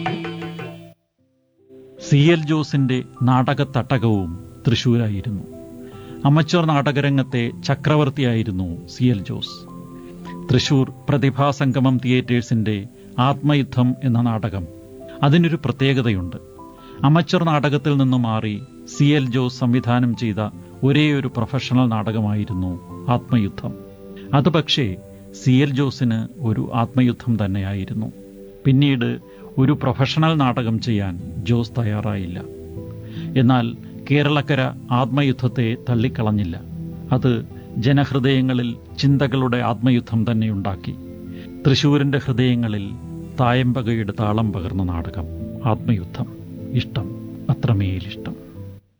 C L ജോസിന്റെ നാടകത്തട്ടകവും തൃശൂരായിരുന്നു അമച്വർ നാടകരംഗത്തെ ചക്രവർത്തിയായിരുന്നു സി എൽ ജോസ് തൃശൂർ പ്രതിഭാസംഗമം തിയേറ്റേഴ്സിന്റെ ആത്മയുദ്ധം എന്ന നാടകം അതിനൊരു പ്രത്യേകതയുണ്ട് അമച്വർ നാടകത്തിൽ നിന്ന് മാറി സി എൽ ജോസ് സംവിധാനം ചെയ്ത ഒരേ ഒരു പ്രൊഫഷണൽ നാടകമായിരുന്നു ആത്മയുദ്ധം അത് പക്ഷേ സി എൽ ജോസിന് ഒരു ആത്മയുദ്ധം തന്നെയായിരുന്നു പിന്നീട് ഒരു പ്രൊഫഷണൽ നാടകം ചെയ്യാൻ ജോസ് തയ്യാറായില്ല എന്നാൽ കേരളക്കര ആത്മയുദ്ധത്തെ തള്ളിക്കളഞ്ഞില്ല അത് ജനഹൃദയങ്ങളിൽ ചിന്തകളുടെ ആത്മയുദ്ധം തന്നെയുണ്ടാക്കി തൃശൂരിന്റെ ഹൃദയങ്ങളിൽ തായമ്പകയുടെ താളം പകർന്ന നാടകം ആത്മയുദ്ധം ഇഷ്ടം അത്രമേലിഷ്ടം